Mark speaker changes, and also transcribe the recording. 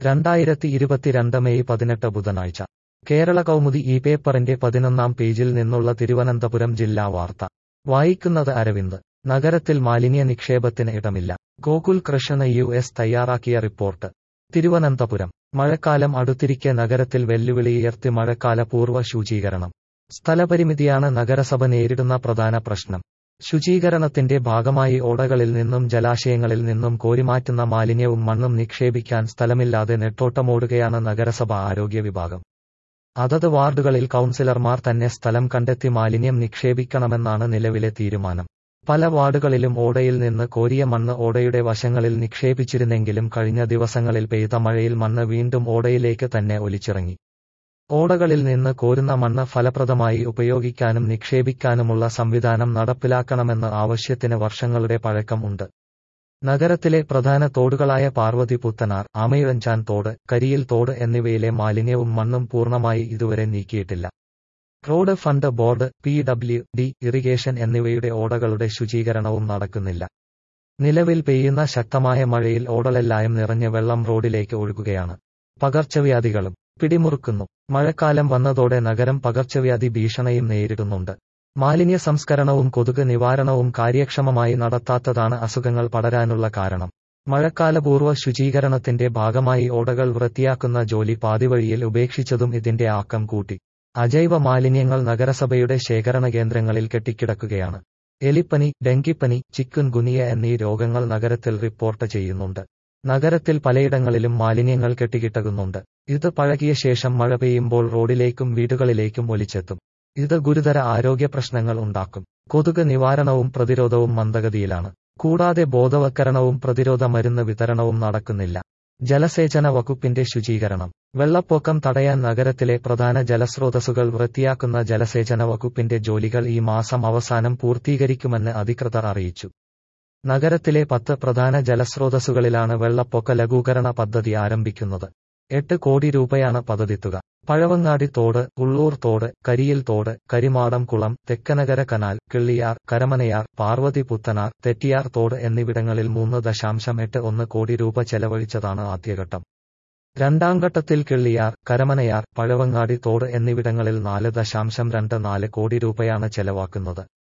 Speaker 1: രണ്ടായിരത്തി ഇരുപത്തിരണ്ട് മെയ് പതിനെട്ട് ബുധനാഴ്ച കേരള കൗമുദി ഈ പേപ്പറിന്റെ പതിനൊന്നാം പേജിൽ നിന്നുള്ള തിരുവനന്തപുരം ജില്ലാ വാർത്ത വായിക്കുന്നത് അരവിന്ദ് നഗരത്തിൽ മാലിന്യ നിക്ഷേപത്തിന് ഇടമില്ല ഗോകുൽ കൃഷ്ണ യു എസ് തയ്യാറാക്കിയ റിപ്പോർട്ട് തിരുവനന്തപുരം മഴക്കാലം അടുത്തിരിക്കെ നഗരത്തിൽ വെല്ലുവിളിയുയർത്തി മഴക്കാല പൂർവ്വ ശുചീകരണം സ്ഥലപരിമിതിയാണ് നഗരസഭ നേരിടുന്ന പ്രധാന പ്രശ്നം ശുചീകരണത്തിന്റെ ഭാഗമായി ഓടകളിൽ നിന്നും ജലാശയങ്ങളിൽ നിന്നും കോരിമാറ്റുന്ന മാലിന്യവും മണ്ണും നിക്ഷേപിക്കാൻ സ്ഥലമില്ലാതെ നെട്ടോട്ടമോടുകയാണ് നഗരസഭ ആരോഗ്യ വിഭാഗം അതത് വാർഡുകളിൽ കൗൺസിലർമാർ തന്നെ സ്ഥലം കണ്ടെത്തി മാലിന്യം നിക്ഷേപിക്കണമെന്നാണ് നിലവിലെ തീരുമാനം പല വാർഡുകളിലും ഓടയിൽ നിന്ന് കോരിയ മണ്ണ് ഓടയുടെ വശങ്ങളിൽ നിക്ഷേപിച്ചിരുന്നെങ്കിലും കഴിഞ്ഞ ദിവസങ്ങളിൽ പെയ്ത മഴയിൽ മണ്ണ് വീണ്ടും ഓടയിലേക്ക് തന്നെ ഒലിച്ചിറങ്ങി ഓടകളിൽ നിന്ന് കോരുന്ന മണ്ണ് ഫലപ്രദമായി ഉപയോഗിക്കാനും നിക്ഷേപിക്കാനുമുള്ള സംവിധാനം നടപ്പിലാക്കണമെന്ന ആവശ്യത്തിന് വർഷങ്ങളുടെ പഴക്കം ഉണ്ട് നഗരത്തിലെ പ്രധാന തോടുകളായ പാർവതി പുത്തനാർ ആമയിഴഞ്ചാൻ തോട് കരിയിൽ തോട് എന്നിവയിലെ മാലിന്യവും മണ്ണും പൂർണ്ണമായി ഇതുവരെ നീക്കിയിട്ടില്ല road fund board P W D irrigation എന്നിവയുടെ ഓടകളുടെ ശുചീകരണവും നടക്കുന്നില്ല നിലവിൽ പെയ്യുന്ന ശക്തമായ മഴയിൽ ഓടലെല്ലായും നിറഞ്ഞ വെള്ളം റോഡിലേക്ക് ഒഴുകുകയാണ് പകർച്ചവ്യാധികളും പിടിമുറുക്കുന്നു മഴക്കാലം വന്നതോടെ നഗരം പകർച്ചവ്യാധി ഭീഷണിയും നേരിടുന്നുണ്ട് മാലിന്യ സംസ്കരണവും കൊതുക് നിവാരണവും കാര്യക്ഷമമായി നടത്താത്തതാണ് അസുഖങ്ങൾ പടരാനുള്ള കാരണം മഴക്കാലപൂർവ്വ ശുചീകരണത്തിന്റെ ഭാഗമായി ഓടകൾ വൃത്തിയാക്കുന്ന ജോലി പാതിവഴിയിൽ ഉപേക്ഷിച്ചതും ഇതിന്റെ ആക്കം കൂട്ടി അജൈവ മാലിന്യങ്ങൾ നഗരസഭയുടെ ശേഖരണ കേന്ദ്രങ്ങളിൽ കെട്ടിക്കിടക്കുകയാണ് എലിപ്പനി ഡെങ്കിപ്പനി ചിക്കുൻ ഗുനിയ എന്നീ രോഗങ്ങൾ നഗരത്തിൽ റിപ്പോർട്ട് ചെയ്യുന്നുണ്ട് നഗരത്തിൽ പലയിടങ്ങളിലും മാലിന്യങ്ങൾ കെട്ടിക്കിട്ടകുന്നുണ്ട് ഇത് പഴകിയ ശേഷം മഴ പെയ്യുമ്പോൾ റോഡിലേക്കും വീടുകളിലേക്കും ഒലിച്ചെത്തും ഇത് ഗുരുതര ആരോഗ്യ പ്രശ്നങ്ങൾ ഉണ്ടാക്കും കൊതുക് നിവാരണവും പ്രതിരോധവും മന്ദഗതിയിലാണ് കൂടാതെ ബോധവൽക്കരണവും പ്രതിരോധ മരുന്ന് വിതരണവും നടക്കുന്നില്ല ജലസേചന വകുപ്പിന്റെ ശുചീകരണം വെള്ളപ്പൊക്കം തടയാൻ നഗരത്തിലെ പ്രധാന ജലസ്രോതസ്സുകൾ വൃത്തിയാക്കുന്ന ജലസേചന വകുപ്പിന്റെ ജോലികൾ ഈ മാസം അവസാനം പൂർത്തീകരിക്കുമെന്ന് അധികൃതർ അറിയിച്ചു നഗരത്തിലെ പത്ത് പ്രധാന ജലസ്രോതസ്സുകളിലാണ് വെള്ളപ്പൊക്ക ലഘൂകരണ പദ്ധതി ആരംഭിക്കുന്നത് എട്ട് കോടി രൂപയാണ് പദ്ധതിത്തുക പഴവങ്ങാടി തോട് ഉള്ളൂർ തോട് കരിയിൽ തോട് കരിമാടം കുളം തെക്കനകര കനാൽ കിള്ളിയാർ കരമനയാർ പാർവതി പുത്തനാർ തെറ്റിയാർ തോട് എന്നിവിടങ്ങളിൽ മൂന്ന് ദശാംശം എട്ട് ഒന്ന് കോടി രൂപ ചെലവഴിച്ചതാണ് ആദ്യഘട്ടം രണ്ടാം ഘട്ടത്തിൽ കിള്ളിയാർ കരമനയാർ പഴവങ്ങാടി തോട് എന്നിവിടങ്ങളിൽ നാല് ദശാംശം രണ്ട് നാല് കോടി രൂപയാണ് ചെലവാക്കുന്നത്